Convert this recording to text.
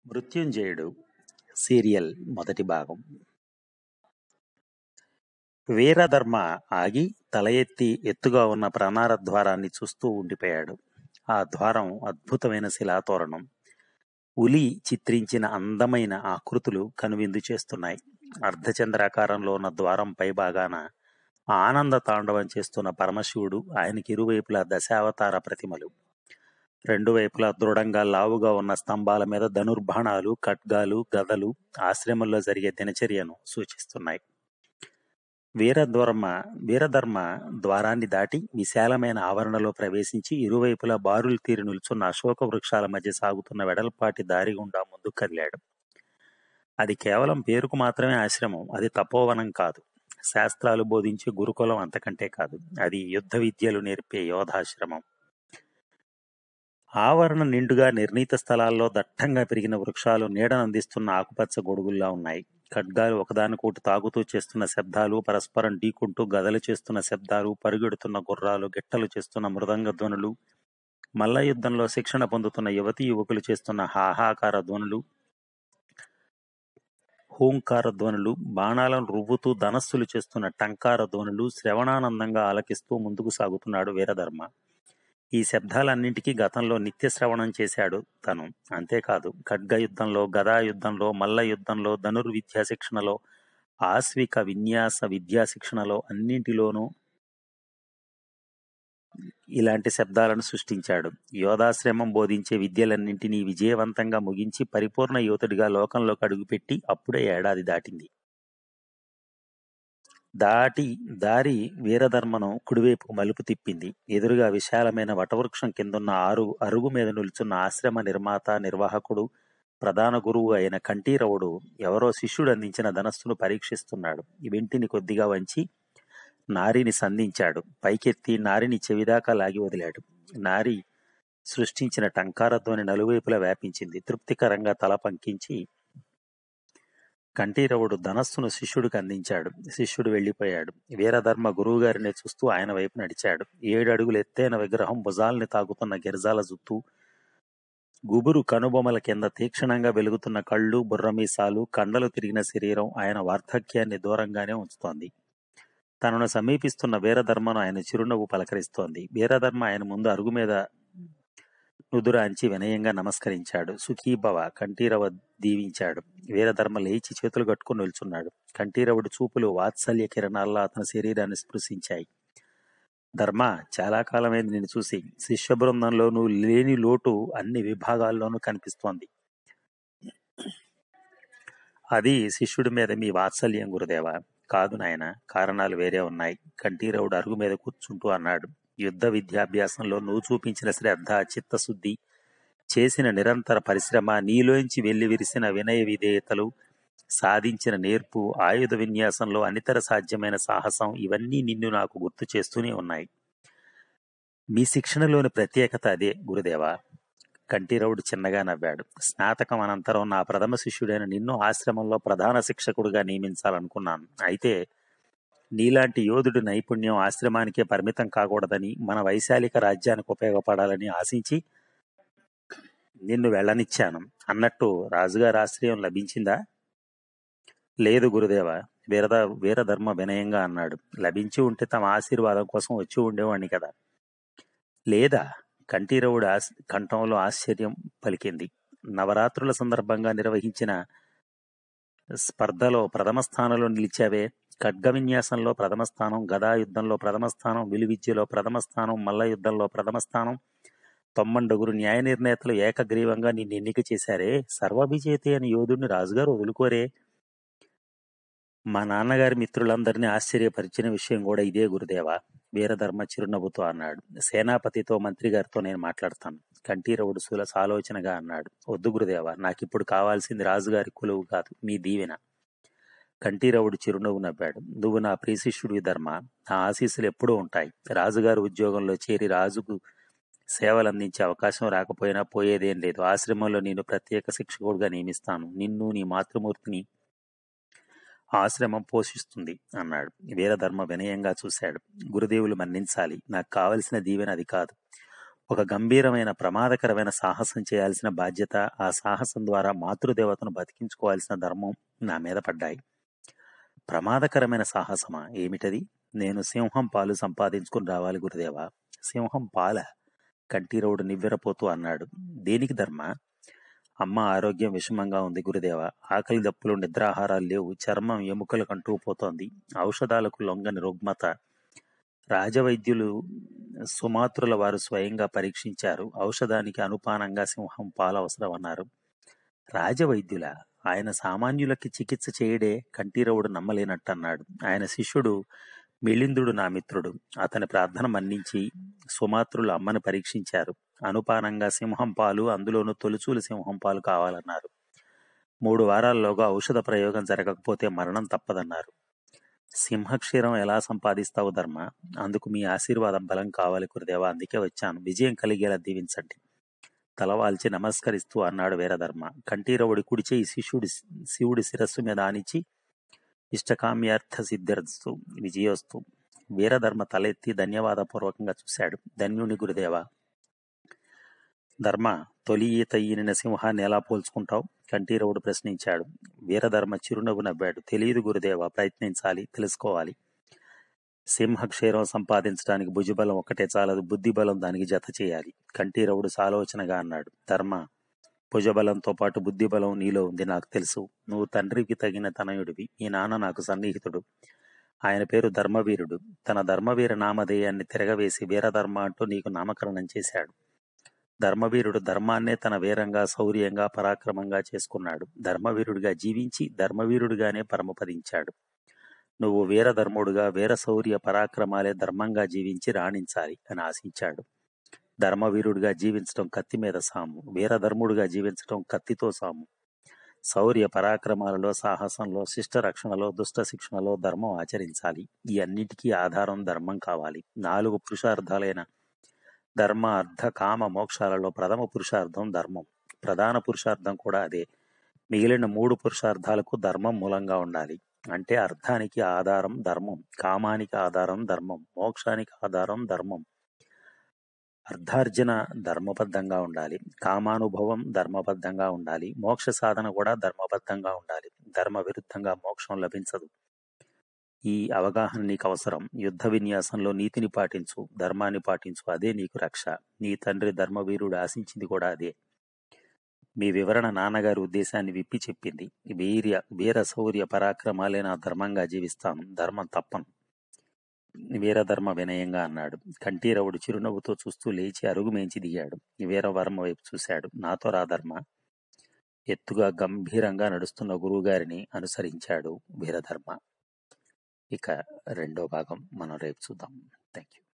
మృత్యుంజయుడు serial మొదటి భాగం వీరధర్మ ఆగి తల ఎత్తి ఎత్తుగా ఉన్న ప్రాణార ద్వారాన్ని చూస్తూ ఉండిపోయాడు ఆ ద్వారం అద్భుతమైన శిలాతోరణం ఉలి చిత్రించిన అందమైన ఆకృతులు కనువిందు చేస్తున్నాయి అర్ధచంద్రాకారంలో ఉన్న ద్వారం పై భాగాన ఆనంద తాండవం చేస్తున్న పరమశివుడు ఆయనకి ఇరువైపులా దశావతార ప్రతిమలు రెండు వైపులా దృఢంగా లావుగా ఉన్న స్తంభాల మీద ధనుర్బాణాలు ఖడ్గాలు గదలు ఆశ్రమంలో జరిగే దినచర్యను సూచిస్తున్నాయి వీరధర్మ వీరధర్మ ద్వారాన్ని దాటి విశాలమైన ఆవరణలో ప్రవేశించి ఇరువైపులా బారులు తీరి నిల్చున్న అశోక వృక్షాల మధ్య సాగుతున్న వెడల్పాటి దారి గుండా ముందుకు కదిలాడు అది కేవలం పేరుకు మాత్రమే ఆశ్రమం అది తపోవనం కాదు శాస్త్రాలు బోధించే గురుకులం అంతకంటే కాదు అది యుద్ధ విద్యలు నేర్పే యోధాశ్రమం ఆవరణ నిండుగా నిర్ణీత స్థలాల్లో దట్టంగా పెరిగిన వృక్షాలు నీడనందిస్తున్న ఆకుపచ్చ గొడుగుల్లా ఉన్నాయి ఖడ్గాలు ఒకదానికోటి తాగుతూ చేస్తున్న శబ్దాలు పరస్పరం ఢీకుంటూ గదలు చేస్తున్న శబ్దాలు పరుగెడుతున్న గుర్రాలు గిట్టలు చేస్తున్న మృదంగ ధ్వనులు మల్ల యుద్ధంలో శిక్షణ పొందుతున్న యువతీ యువకులు చేస్తున్న హాహాకార ధ్వనులు హూంకార ధ్వనులు బాణాలను రువ్వుతూ ధనస్సులు చేస్తున్న టంకార ధ్వనులు శ్రవణానందంగా ఆలకిస్తూ ముందుకు సాగుతున్నాడు వీరధర్మ ఈ శబ్దాలన్నింటికీ గతంలో నిత్య శ్రవణం చేశాడు తను అంతేకాదు ఖడ్గ యుద్ధంలో గదా యుద్ధంలో మల్ల యుద్ధంలో ధనుర్విద్యా శిక్షణలో ఆశ్విక విన్యాస విద్యా శిక్షణలో అన్నింటిలోనూ ఇలాంటి శబ్దాలను సృష్టించాడు యోధాశ్రమం బోధించే విద్యలన్నింటినీ విజయవంతంగా ముగించి పరిపూర్ణ యోధుడిగా లోకంలోకి అడుగుపెట్టి అప్పుడే ఏడాది దాటింది దాటి దారి వీరధర్మను కుడివైపు మలుపు తిప్పింది ఎదురుగా విశాలమైన వటవృక్షం కిందున్న ఆరు అరుగు మీద నిల్చున్న ఆశ్రమ నిర్మాత నిర్వాహకుడు ప్రధాన గురువు అయిన కంఠీరవుడు ఎవరో శిష్యుడు అందించిన ధనస్సును పరీక్షిస్తున్నాడు వెంటిని కొద్దిగా వంచి నారిని సంధించాడు పైకెత్తి నారిని చెవిదాకా లాగి వదిలాడు నారి సృష్టించిన టంకారధ్వని నలువైపులా వ్యాపించింది తృప్తికరంగా తల పంకించి కంఠీరవుడు ధనస్సును శిష్యుడికి అందించాడు శిష్యుడు వెళ్లిపోయాడు వీరధర్మ గురువుగారిని చూస్తూ ఆయన వైపు నడిచాడు ఏడు అడుగులు ఎత్తైన విగ్రహం భుజాల్ని తాకుతున్న గిరిజాల జుత్తు గుబురు కనుబొమల కింద తీక్షణంగా వెలుగుతున్న కళ్ళు బుర్రమీసాలు కండలు తిరిగిన శరీరం ఆయన వార్ధక్యాన్ని దూరంగానే ఉంచుతోంది తనను సమీపిస్తున్న వీరధర్మను ఆయన చిరునవ్వు పలకరిస్తోంది వీరధర్మ ఆయన ముందు అరుగు మీద నుదురాంచి వినయంగా నమస్కరించాడు సుఖీభవ కంఠీరవ దీవించాడు వీరధర్మ లేచి చేతులు కట్టుకుని నిల్చున్నాడు కంఠీరవుడి చూపులు వాత్సల్య కిరణాల్లో అతని శరీరాన్ని స్పృశించాయి ధర్మ చాలా కాలమైంది నేను చూసి శిష్య బృందంలో నువ్వు లేని లోటు అన్ని విభాగాల్లోనూ కనిపిస్తోంది అది శిష్యుడి మీద మీ వాత్సల్యం గురుదేవా కాదు నాయన కారణాలు వేరే ఉన్నాయి కంఠీరవుడు అరుగు మీద కూర్చుంటూ అన్నాడు యుద్ధ విద్యాభ్యాసంలో నువ్వు చూపించిన శ్రద్ధ చిత్తశుద్ధి చేసిన నిరంతర పరిశ్రమ నీలోంచి వెళ్లి విరిసిన వినయ విధేయతలు సాధించిన నేర్పు ఆయుధ విన్యాసంలో అనితర సాధ్యమైన సాహసం ఇవన్నీ నిన్ను నాకు గుర్తు చేస్తూనే ఉన్నాయి మీ శిక్షణలోని ప్రత్యేకత అదే గురుదేవా కంఠీరవుడు చిన్నగా నవ్వాడు స్నాతకం అనంతరం నా ప్రథమ శిష్యుడైన నిన్ను ఆశ్రమంలో ప్రధాన శిక్షకుడుగా నియమించాలనుకున్నాను అయితే నీలాంటి యోధుడి నైపుణ్యం ఆశ్రమానికే పరిమితం కాకూడదని మన వైశాలిక రాజ్యానికి ఉపయోగపడాలని ఆశించి నిన్ను వెళ్ళనిచ్చాను అన్నట్టు రాజుగారి ఆశ్రయం లభించిందా లేదు గురుదేవ వీరద వీరధర్మ వినయంగా అన్నాడు లభించి ఉంటే తమ ఆశీర్వాదం కోసం వచ్చి ఉండేవాణ్ణి కదా లేదా కంఠీరవుడి ఆశ కంఠంలో ఆశ్చర్యం పలికింది నవరాత్రుల సందర్భంగా నిర్వహించిన స్పర్ధలో ప్రథమ స్థానంలో నిలిచావే ఖడ్గ విన్యాసంలో ప్రథమ స్థానం గదా యుద్ధంలో ప్రథమ స్థానం విలువిద్యలో ప్రథమ స్థానం మల్ల యుద్ధంలో ప్రథమ స్థానం తొమ్మండుగురు న్యాయ నిర్ణేతలు ఏకగ్రీవంగా నిన్ను ఎన్నిక చేశారే సర్వవిజేత అని యోధుడిని రాజుగారు వదులుకోరే మా నాన్నగారి మిత్రులందరినీ ఆశ్చర్యపరిచిన విషయం కూడా ఇదే గురుదేవా వీరధర్మ చిరునవ్వుతో అన్నాడు సేనాపతితో మంత్రి గారితో నేను మాట్లాడతాను కంఠీరవుడు సులస ఆలోచనగా అన్నాడు వద్దు గురుదేవా నాకిప్పుడు కావాల్సింది రాజుగారి కొలువు కాదు మీ దీవెన కంఠీరవుడు చిరునవ్వు నవ్వాడు నువ్వు నా ప్రియశిష్యుడివి ధర్మ నా ఆశీస్సులు ఎప్పుడూ ఉంటాయి రాజుగారి ఉద్యోగంలో చేరి రాజుకు సేవలు అందించే అవకాశం రాకపోయినా పోయేదేం లేదు ఆశ్రమంలో నేను ప్రత్యేక శిక్షకుడిగా నియమిస్తాను నిన్ను నీ మాతృమూర్తిని ఆశ్రమం పోషిస్తుంది అన్నాడు వీరధర్మ వినయంగా చూశాడు గురుదేవులు మన్నించాలి నాకు కావలసిన దీవెన అది కాదు ఒక గంభీరమైన ప్రమాదకరమైన సాహసం చేయాల్సిన బాధ్యత ఆ సాహసం ద్వారా మాతృదేవతను బతికించుకోవాల్సిన ధర్మం నా మీద పడ్డాయి ప్రమాదకరమైన సాహసమా ఏమిటది నేను సింహం పాలు సంపాదించుకుని రావాలి గురుదేవా సింహం పాల కంటిరోడు నివ్వెరపోతూ అన్నాడు దేనికి ధర్మ అమ్మ ఆరోగ్యం విషమంగా ఉంది గురుదేవ ఆకలి దప్పులు నిద్రాహారాలు లేవు చర్మం ఎముకలు కంటూ పోతోంది ఔషధాలకు లొంగని రుగ్మత రాజవైద్యులు సుమాత్రుల వారు స్వయంగా పరీక్షించారు ఔషధానికి అనుపానంగా సింహం పాలు అవసరం అన్నారు రాజవైద్యుల ఆయన సామాన్యులకి చికిత్స చేయడే కంఠీరవుడు నమ్మలేనట్టన్నాడు ఆయన శిష్యుడు మిళిందుడు నా మిత్రుడు అతని ప్రార్థన మన్నించి సుమాత్రులు అమ్మని పరీక్షించారు అనుపానంగా సింహం పాలు అందులోనూ తొలుచూలు సింహం పాలు కావాలన్నారు మూడు వారాల్లోగా ఔషధ ప్రయోగం జరగకపోతే మరణం తప్పదన్నారు సింహక్షీరం ఎలా సంపాదిస్తావు ధర్మ అందుకు మీ ఆశీర్వాదం బలం కావాలి గురుదేవా అందుకే వచ్చాను విజయం కలిగేలా దీవించండి తలవాల్చి నమస్కరిస్తూ అన్నాడు వీరధర్మ కంఠీరవుడి కుడిచే ఈ శిష్యుడి శివుడి శిరస్సు మీద ఆనిచి ఇష్టకామ్యార్థ సిద్ధిరస్తు విజయోస్తు వీరధర్మ తలెత్తి ధన్యవాదపూర్వకంగా చూశాడు ధన్యుని గురుదేవా ధర్మ తొలి ఈత ఈనిన సింహాన్ని ఎలా పోల్చుకుంటావు కంఠీరవుడు ప్రశ్నించాడు వీరధర్మ చిరునవ్వు నవ్వాడు తెలియదు గురుదేవా ప్రయత్నించాలి తెలుసుకోవాలి సింహక్షీరం సంపాదించడానికి భుజబలం ఒకటే చాలదు బుద్ధిబలం దానికి జత చేయాలి కంఠీరవుడు సాలోచనగా అన్నాడు ధర్మ భుజబలంతో పాటు బుద్ధిబలం నీలో ఉంది నాకు తెలుసు నువ్వు తండ్రికి తగిన తనయుడివి మీ నాన్న నాకు సన్నిహితుడు ఆయన పేరు ధర్మవీరుడు తన ధర్మవీర నామధేయాన్ని తిరగవేసి వీరధర్మ అంటూ నీకు నామకరణం చేశాడు ధర్మవీరుడు ధర్మాన్నే తన వీరంగా శౌర్యంగా పరాక్రమంగా చేసుకున్నాడు ధర్మవీరుడిగా జీవించి ధర్మవీరుడిగానే పరమపదించాడు నువ్వు వీరధర్ముడుగా వీర శౌర్య పరాక్రమాలే ధర్మంగా జీవించి రాణించాలి అని ఆశించాడు ధర్మవీరుడిగా జీవించడం కత్తి మీద సాము వీరధర్ముడిగా జీవించడం కత్తితో సాము శౌర్య పరాక్రమాలలో సాహసంలో శిష్ట రక్షణలో దుష్ట శిక్షణలో ధర్మం ఆచరించాలి ఈ అన్నిటికీ ఆధారం ధర్మం కావాలి నాలుగు పురుషార్థాలైన ధర్మ అర్థ కామ మోక్షాలలో ప్రథమ పురుషార్థం ధర్మం ప్రధాన పురుషార్థం కూడా అదే మిగిలిన మూడు పురుషార్థాలకు ధర్మం మూలంగా ఉండాలి అంటే అర్థానికి ఆధారం ధర్మం కామానికి ఆధారం ధర్మం మోక్షానికి ఆధారం ధర్మం అర్థార్జన ధర్మబద్ధంగా ఉండాలి కామానుభవం ధర్మబద్ధంగా ఉండాలి మోక్ష సాధన కూడా ధర్మబద్ధంగా ఉండాలి ధర్మ విరుద్ధంగా మోక్షం లభించదు ఈ అవగాహన నీకు అవసరం యుద్ధ విన్యాసంలో నీతిని పాటించు ధర్మాన్ని పాటించు అదే నీకు రక్ష నీ తండ్రి ధర్మవీరుడు ఆశించింది కూడా అదే మీ వివరణ నాన్నగారి ఉద్దేశాన్ని విప్పి చెప్పింది వీర్య వీర శౌర్య పరాక్రమాలే నా ధర్మంగా జీవిస్తాను ధర్మం తప్పను వీరధర్మ వినయంగా అన్నాడు కంఠీరవుడు చిరునవ్వుతో చూస్తూ లేచి అరుగు మేంచి దిగాడు వీరవర్మ వైపు చూశాడు నాతో రాధర్మ ఎత్తుగా గంభీరంగా నడుస్తున్న గురువుగారిని అనుసరించాడు వీరధర్మ ఇక రెండో భాగం మనం రేపు చూద్దాం థ్యాంక్ యూ